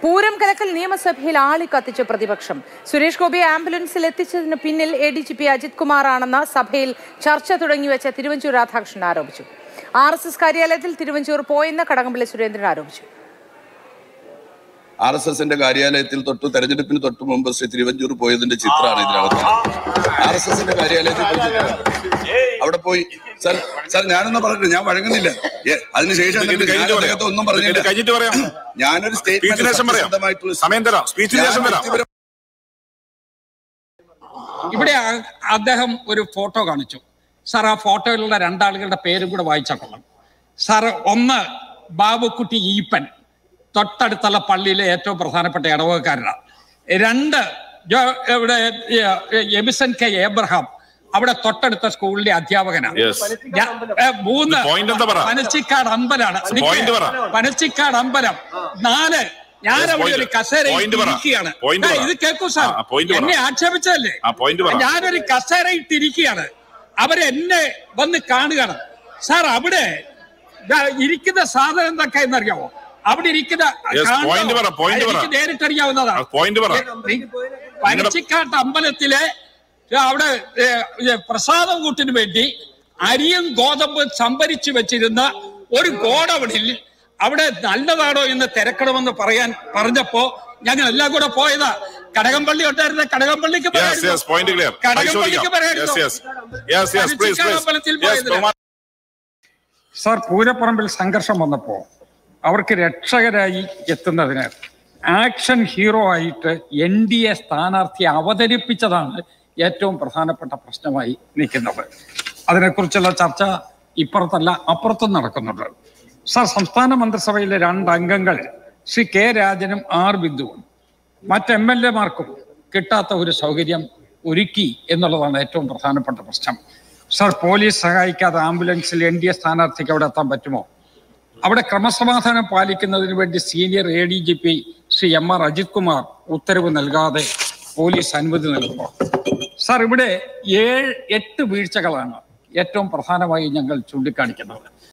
പൂരം കലക്കൽ നിയമസഭയിൽ ആളി കത്തിച്ച പ്രതിപക്ഷം സുരേഷ് ഗോപിയെ ആംബുലൻസിൽ എത്തിച്ചതിന് പിന്നിൽ A D G P Ajith കുമാറാണെന്ന് സഭയിൽ ചർച്ച തുടങ്ങിവെച്ച തിരുവഞ്ചൂർ രാധാകൃഷ്ണൻ ആരോപിച്ചു ആർ എസ് എസ് കാര്യാലയത്തിൽ തിരുവഞ്ചൂർ പോയെന്ന് കടകംപള്ളി സുരേന്ദ്രൻ ആരോപിച്ചു ആർ എസ് എസിന്റെ കാര്യാലയത്തിൽ തൊട്ട് തെരഞ്ഞെടുപ്പിന് തൊട്ട് മുമ്പ് ശ്രീ തിരുവഞ്ചൂർ പോയതിന്റെ ചിത്രമാണ് ഇതിനകത്ത് ആർ എസ് എസിന്റെ കാര്യാലയത്തിൽ പോയി ചിത്രമാണ്. അവിടെ പോയി സാർ സാർ ഞാനൊന്നും പറഞ്ഞില്ല ഞാൻ വഴങ്ങുന്നില്ല ഏ, അതിനുശേഷം ഇത് എന്നിട്ട് ഞാൻ കഴിഞ്ഞിട്ട് അദ്ദേഹത്തെ ഒന്നും പറയാം. ഇത് കഴിഞ്ഞിട്ട് പറയാം. പറഞ്ഞില്ല ഞാനൊരു സ്പീച്ചിന് ശേഷം പറയാം സ്റ്റേറ്റ്മെന്റ് സമയം തരാം സ്പീച്ചിന് ശേഷം തരാം ഇവിടെ ആ- അദ്ദേഹം ഒരു ഫോട്ടോ കാണിച്ചു സാർ ആ ഫോട്ടോയിലുള്ള രണ്ടാളുകളുടെ പേരും കൂടെ വായിച്ചാൽ കൊള്ളാം സാർ ഒന്ന് ബാബുക്കുട്ടി ഈപ്പൻ തൊട്ടടുത്തുള്ള പള്ളിയിലെ ഏറ്റവും പ്രധാനപ്പെട്ട ഇടവകക്കാരനാണ് രണ്ട് ജോ- ഇവിടെ ഏ, എമിസൺ കെ ഏബ്രഹാം അവിടെ തൊട്ടടുത്ത സ്കൂളിലെ അധ്യാപകനാണ് Yes. ഞാ- ഏ, മൂന്ന് Point എന്താ പറ? പനച്ചിക്കാട് അമ്പലാണ് Point പറ. പനച്ചിക്കാട് അമ്പലം നാല് ഞാൻ Yes, അവിടെ point. ഒരു കസേര Point പറ. ഇരിക്കുകയാണ് Point ഏ, പറ. ഇത് കേൾക്കൂ സാർ ആ, point പറ. എന്നെ ആക്ഷേപിച്ചതല്ലേ ആ, point പറ. ഞാനൊരു കസേര ഇട്ടിരിക്കുകയാണ് അവരെന്നെ വന്ന് കാണുകയാണ് സാർ അവിടെ ദാ ഇരിക്കുന്ന സാധനം എന്തൊക്കെ എന്നറിയാമോ അവിടെ ഇരിക്കുന്ന Yes, കാണുന്ന- point പറ, point പറ. എനിക്ക് നേരിട്ടറിയാവുന്നതാണ് പോയിന്റ് പറ പനച്ചിക്കാട്ട് അമ്പലത്തിലെ ഏ, അവിടെ ഏ, ഏ, പ്രസാദം കൂട്ടിന് വേണ്ടി അരിയും ഗോതമ്പും സംഭരിച്ചു വെച്ചിരുന്ന ഒരു ഗോഡൌണിൽ അവിടെ നല്ലതാണോ എന്ന് തിരക്കണമെന്ന് പറയാൻ പറഞ്ഞപ്പോ ഞങ്ങൾ എല്ലാം കൂടെ പോയതാ കടകംപള്ളി ഉണ്ടായിരുന്ന കടകംപള്ളിക്ക് യെസ് പറയായിരുന്നു. യെസ് പോയിന്റ് ക്ലിയർ കടകംപള്ളിക്ക് യെസ് പറയായിരുന്നു. Yes yes yes please Panachikkad അമ്പലത്തിൽ പ്ലീസ് യെസ് പോയതിന്. സാർ പൂരപ്പറമ്പിൽ സംഘർഷം വന്നപ്പോൾ അവർക്ക് രക്ഷകരായി എത്തുന്നതിന് ആക്ഷൻ ഹീറോ ആയിട്ട് എൻ ഡി എ സ്ഥാനാർത്ഥിയെ അവതരിപ്പിച്ചതാണ് ഏറ്റവും പ്രധാനപ്പെട്ട പ്രശ്നമായി നിൽക്കുന്നത് അതിനെക്കുറിച്ചുള്ള ചർച്ച ഇപ്പുറത്തല്ല അപ്പുറത്തും നടക്കുന്നുണ്ട് സാർ സംസ്ഥാന മന്ത്രിസഭയിലെ രണ്ട് അംഗങ്ങൾ ശ്രീ കെ രാജനും ആർ ബിന്ദുവും മറ്റ് എം എൽ എമാർക്കും കിട്ടാത്ത ഒരു സൗകര്യം ഒരുക്കി എന്നുള്ളതാണ് ഏറ്റവും പ്രധാനപ്പെട്ട പ്രശ്നം സർ പോലീസ് സഹായിക്കാതെ ആംബുലൻസിൽ എൻ ഡി എ സ്ഥാനാർത്ഥിക്ക് അവിടെ എത്താൻ പറ്റുമോ അവിടെ ക്രമസമാധാനം പാലിക്കുന്നതിന് വേണ്ടി senior A D G P Shri M R Ajith Kumar ഉത്തരവ് നൽകാതെ പോലീസ് അനുമതി നൽകുമോ സാർ ഇവിടെ ഏഴ് എട്ട് വീഴ്ചകളാണ് ഏറ്റവും പ്രധാനമായി ഞങ്ങൾ ചൂണ്ടിക്കാണിക്കുന്നത്